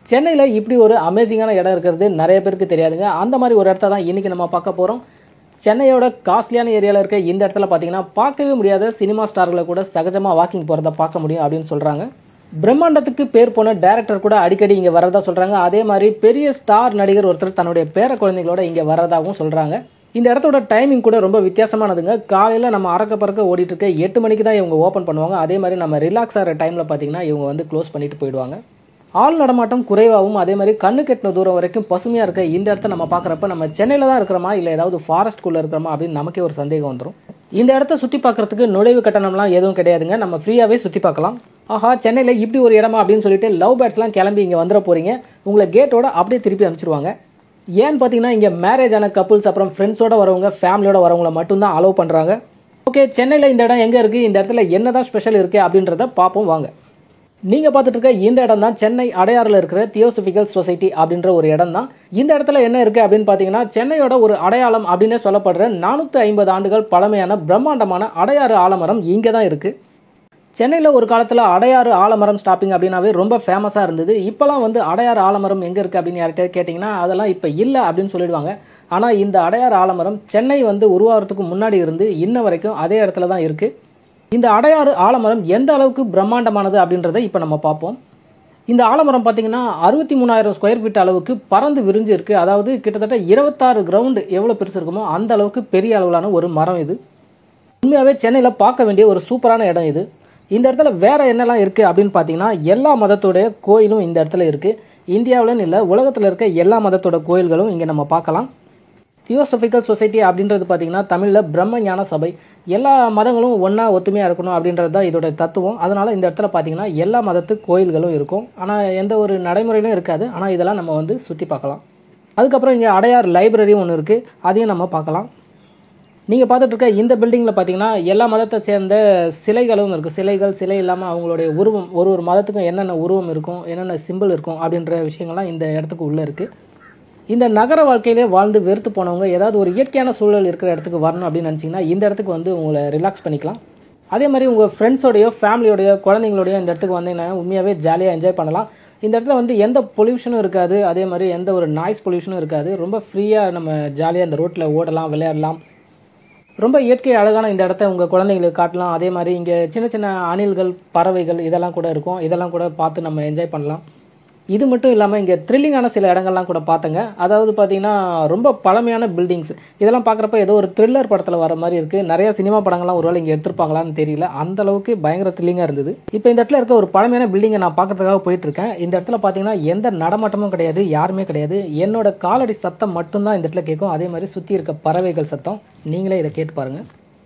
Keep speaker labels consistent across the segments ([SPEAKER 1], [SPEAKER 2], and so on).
[SPEAKER 1] சென்னையில் இப்படி ஒரு அமேசிங்கான இடம் இருக்கிறது நிறைய பேருக்கு தெரியாதுங்க அந்த மாதிரி ஒரு இடத்த தான் இன்றைக்கி நம்ம பார்க்க போகிறோம் சென்னையோட காஸ்ட்லியான ஏரியாவில் இருக்க இந்த இடத்துல பார்த்தீங்கன்னா பார்க்கவே முடியாத சினிமா ஸ்டார்களை கூட சகஜமாக வாக்கிங் போகிறத பார்க்க முடியும் அப்படின்னு சொல்கிறாங்க பிரம்மாண்டத்துக்கு பேர் போன டேரக்டர் கூட அடிக்கடி இங்கே வரதா சொல்கிறாங்க அதே மாதிரி பெரிய ஸ்டார் நடிகர் ஒருத்தர் தன்னுடைய பேர குழந்தைகளோட இங்கே வரதாகவும் சொல்கிறாங்க இந்த இடத்தோட டைமிங் கூட ரொம்ப வித்தியாசமானதுங்க காலையில் நம்ம அறக்க பறக்க ஓடிட்டு இருக்க எட்டு மணிக்கு தான் இவங்க ஓப்பன் பண்ணுவாங்க அதே மாதிரி நம்ம ரிலாக்ஸ் ஆகிற டைமில் பார்த்தீங்கன்னா இவங்க வந்து க்ளோஸ் பண்ணிட்டு போயிடுவாங்க ஆள் நடமாட்டம் குறைவாகவும் அதே மாதிரி கண்ணு கெட்டின தூரம் வரைக்கும் பசுமையாக இருக்க இந்த இடத்த நம்ம பார்க்குறப்ப நம்ம சென்னையில் தான் இருக்கிறோமா இல்லை ஏதாவது ஃபாரஸ்ட்குள்ளே இருக்கிறோமா அப்படின்னு நமக்கே ஒரு சந்தேகம் வந்துடும் இந்த இடத்த சுற்றி பார்க்கறதுக்கு நுழைவு கட்டணம்லாம் எதுவும் கிடையாதுங்க நம்ம ஃப்ரீயாகவே சுற்றி பார்க்கலாம் ஆஹா சென்னையில் இப்படி ஒரு இடமா அப்படின்னு சொல்லிட்டு லவ் பேர்ட்ஸ்லாம் கிளம்பி இங்கே வந்துட போகிறீங்க உங்களை கேட்டோட அப்படியே திருப்பி அனுப்பிச்சிருவாங்க ஏன்னு பார்த்தீங்கன்னா இங்கே மேரேஜ் ஆன கப்புள்ஸ் அப்புறம் ஃப்ரெண்ட்ஸோட வரவங்க ஃபேமிலியோட வரவங்கள மட்டும்தான் அலோவ் பண்ணுறாங்க ஓகே சென்னையில் இந்த இடம் எங்கே இருக்குது இந்த இடத்துல என்னதான் ஸ்பெஷல் இருக்குது அப்படின்றத பார்ப்போம் வாங்க நீங்கள் பார்த்துட்டு இருக்க இந்த இடம் தான் சென்னை அடையாறில் இருக்கிற தியோசபிக்கல் சொசைட்டி அப்படின்ற ஒரு இடம் தான் இந்த இடத்துல என்ன இருக்குது அப்படின்னு பார்த்தீங்கன்னா சென்னையோட ஒரு அடையாளம் அப்படின்னே சொல்லப்படுற நானூற்றி ஐம்பது ஆண்டுகள் பழமையான பிரம்மாண்டமான அடையாறு ஆலமரம் இங்கே தான் இருக்குது சென்னையில் ஒரு காலத்தில் அடையாறு ஆலமரம் ஸ்டாப்பிங் அப்படின்னாவே ரொம்ப ஃபேமஸாக இருந்தது இப்போலாம் வந்து அடையாறு ஆலமரம் எங்கே இருக்குது அப்படின்னு யார்கிட்ட கேட்டிங்கன்னா அதெல்லாம் இப்போ இல்லை அப்படின்னு சொல்லிடுவாங்க ஆனால் இந்த அடையாறு ஆலமரம் சென்னை வந்து உருவாகிறதுக்கு முன்னாடி இருந்து இன்ன வரைக்கும் அதே இடத்துல தான் இருக்குது இந்த அடையாறு ஆலமரம் எந்த அளவுக்கு பிரம்மாண்டமானது அப்படின்றத இப்போ நம்ம பார்ப்போம் இந்த ஆலமரம் பார்த்தீங்கன்னா அறுபத்தி மூணாயிரம் ஸ்கொயர் ஃபீட் அளவுக்கு பறந்து விரிஞ்சு இருக்கு அதாவது கிட்டத்தட்ட இருபத்தாறு கிரவுண்டு எவ்வளோ பெருசு இருக்குமோ அந்த அளவுக்கு பெரிய அளவிலான ஒரு மரம் இது உண்மையாகவே சென்னையில் பார்க்க வேண்டிய ஒரு சூப்பரான இடம் இது இந்த இடத்துல வேற என்னெல்லாம் இருக்குது அப்படின்னு பார்த்தீங்கன்னா எல்லா மதத்தோடைய கோயிலும் இந்த இடத்துல இருக்குது இந்தியாவிலன்னு இல்லை உலகத்தில் இருக்க எல்லா மதத்தோட கோயில்களும் இங்கே நம்ம பார்க்கலாம் தியோசபிக்கல் சொசைட்டி அப்படின்றது பார்த்தீங்கன்னா தமிழில் பிரம்ம ஞான சபை எல்லா மதங்களும் ஒன்றா ஒத்துமையாக இருக்கணும் அப்படின்றது தான் இதோட தத்துவம் அதனால் இந்த இடத்துல பார்த்தீங்கன்னா எல்லா மதத்து கோயில்களும் இருக்கும் ஆனால் எந்த ஒரு நடைமுறையிலும் இருக்காது ஆனால் இதெல்லாம் நம்ம வந்து சுற்றி பார்க்கலாம் அதுக்கப்புறம் இங்கே அடையார் லைப்ரரியும் ஒன்று இருக்குது அதையும் நம்ம பார்க்கலாம் நீங்கள் பார்த்துட்டு இருக்க இந்த பில்டிங்கில் பார்த்தீங்கன்னா எல்லா மதத்தை சேர்ந்த சிலைகளும் இருக்குது சிலைகள் சிலை இல்லாமல் அவங்களுடைய உருவம் ஒரு ஒரு மதத்துக்கும் என்னென்ன உருவம் இருக்கும் என்னென்ன சிம்பிள் இருக்கும் அப்படின்ற விஷயங்கள்லாம் இந்த இடத்துக்கு உள்ளே இருக்குது இந்த நகர வாழ்க்கையிலே வாழ்ந்து வெறுத்து போனவங்க ஏதாவது ஒரு இயற்கையான சூழல் இருக்கிற இடத்துக்கு வரணும் அப்படின்னு நினச்சிங்கன்னா இந்த இடத்துக்கு வந்து உங்களை ரிலாக்ஸ் பண்ணிக்கலாம் அதே மாதிரி உங்கள் ஃப்ரெண்ட்ஸோடையோ ஃபேமிலியோடையோ குழந்தைங்களோடையோ இந்த இடத்துக்கு வந்தீங்கன்னா உண்மையாகவே ஜாலியாக என்ஜாய் பண்ணலாம் இந்த இடத்துல வந்து எந்த பொல்யூஷனும் இருக்காது அதே மாதிரி எந்த ஒரு நாய்ஸ் பொல்யூஷனும் இருக்காது ரொம்ப ஃப்ரீயாக நம்ம ஜாலியாக இந்த ரோட்டில் ஓடலாம் விளையாடலாம் ரொம்ப இயற்கை அழகான இந்த இடத்த உங்கள் குழந்தைங்களுக்கு காட்டலாம் அதே மாதிரி இங்கே சின்ன சின்ன அணில்கள் பறவைகள் இதெல்லாம் கூட இருக்கும் இதெல்லாம் கூட பார்த்து நம்ம என்ஜாய் பண்ணலாம் இது மட்டும் இல்லாமல் இங்கே த்ரில்லிங்கான சில இடங்கள்லாம் கூட பார்த்தங்க அதாவது பார்த்தீங்கன்னா ரொம்ப பழமையான பில்டிங்ஸ் இதெல்லாம் பார்க்குறப்ப ஏதோ ஒரு த்ரில்லர் படத்தில் வர மாதிரி இருக்குது நிறைய சினிமா படங்கள்லாம் ஒருவேளை இங்கே எடுத்திருப்பாங்களான்னு தெரியல அந்த அளவுக்கு பயங்கர த்ரில்லிங்காக இருந்தது இப்போ இந்த இடத்துல இருக்க ஒரு பழமையான பில்டிங்கை நான் பார்க்கறதுக்காக போயிட்டு இருக்கேன் இந்த இடத்துல பார்த்தீங்கன்னா எந்த நடமாட்டமும் கிடையாது யாருமே கிடையாது என்னோட காலடி சத்தம் மட்டும்தான் இந்த இடத்துல கேட்கும் அதே மாதிரி சுற்றி இருக்க பறவைகள் சத்தம் நீங்களே இதை கேட்டு பாருங்கள்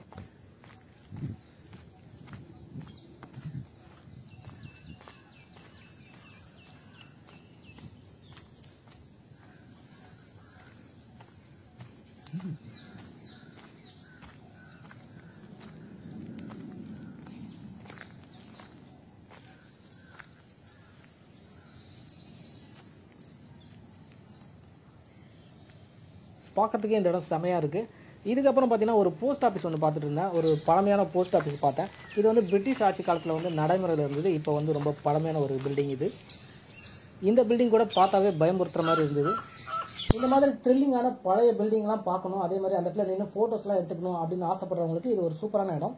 [SPEAKER 1] பார்க்கறதுக்கே இந்த இடம் செமையாக இருக்குது இதுக்கப்புறம் பார்த்தீங்கன்னா ஒரு போஸ்ட் ஆஃபீஸ் ஒன்று பார்த்துட்டு இருந்தேன் ஒரு பழமையான போஸ்ட் ஆஃபீஸ் பார்த்தேன் இது வந்து பிரிட்டிஷ் ஆட்சி காலத்தில் வந்து நடைமுறையில் இருந்தது இப்போ வந்து ரொம்ப பழமையான ஒரு பில்டிங் இது இந்த பில்டிங் கூட பார்த்தாவே பயமுறுத்துற மாதிரி இருந்தது இந்த மாதிரி த்ரில்லிங்கான பழைய பில்டிங்லாம் பார்க்கணும் அதே மாதிரி அந்த இடத்துல நின்று ஃபோட்டோஸ்லாம் எடுத்துக்கணும் அப்படின்னு ஆசைப்படுறவங்களுக்கு இது ஒரு சூப்பரான இடம்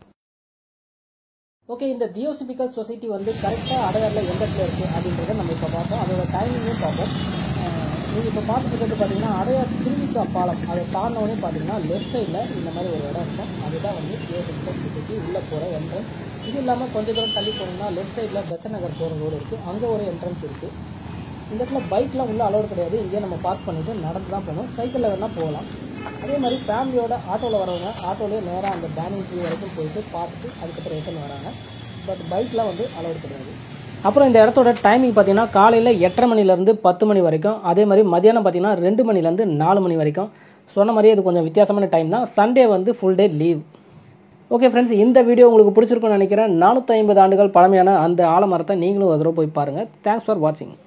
[SPEAKER 1] ஓகே இந்த தியோசிபிக்கல் சொசைட்டி வந்து கரெக்டாக அடையாறில் எந்த இடத்துல இருக்குது அப்படின்றத நம்ம இப்போ பார்த்தோம் அதோட டைமிங்கையும் பார்ப்போம் நீங்கள் இப்போ பார்த்துட்டு இருக்கிறது பார்த்தீங்கன்னா அடையார் திருவிக்கா பாலம் அதை தாண்டினோடனே பார்த்தீங்கன்னா லெஃப்ட் சைடில் இந்த மாதிரி ஒரு இடம் இருக்கும் அதுதான் வந்து தியோசிபிக்கல் சொசைட்டி உள்ளே போகிற என்ட்ரன்ஸ் இது இல்லாமல் கொஞ்சம் தூரம் தள்ளி போனோம்னா லெஃப்ட் சைடில் பெசன் நகர் போகிற ரோடு இருக்குது அங்கே ஒரு என்ட்ரன்ஸ் இருக்குது இந்த இடத்துல பைக்லாம் உள்ள அலோடு கிடையாது இங்கே நம்ம பார்க் பண்ணிவிட்டு நடந்து தான் போகணும் சைக்கிளில் வேணால் போகலாம் அதே மாதிரி ஃபேமிலியோட ஆட்டோவில் வரவங்க ஆட்டோலேயே நேராக அந்த பேனிங் ட்ரீ வரைக்கும் போயிட்டு பார்த்துட்டு அதுக்கப்புறம் ரிட்டர்ன் வராங்க பட் பைக்லாம் வந்து அலோடு கிடையாது அப்புறம் இந்த இடத்தோட டைமிங் பார்த்தீங்கன்னா காலையில் எட்டரை மணிலேருந்து பத்து மணி வரைக்கும் அதே மாதிரி மதியானம் பார்த்தீங்கன்னா ரெண்டு மணிலேருந்து நாலு மணி வரைக்கும் சொன்ன மாதிரியே இது கொஞ்சம் வித்தியாசமான டைம் தான் சண்டே வந்து full day leave okay friends இந்த வீடியோ உங்களுக்கு பிடிச்சிருக்கும்னு நினைக்கிறேன் நானூற்றி ஐம்பது ஆண்டுகள் பழமையான அந்த ஆலமரத்தை நீங்களும் ஒரு தடவை போய் பாருங்கள் தேங்க்ஸ் ஃபார் வாட்சிங்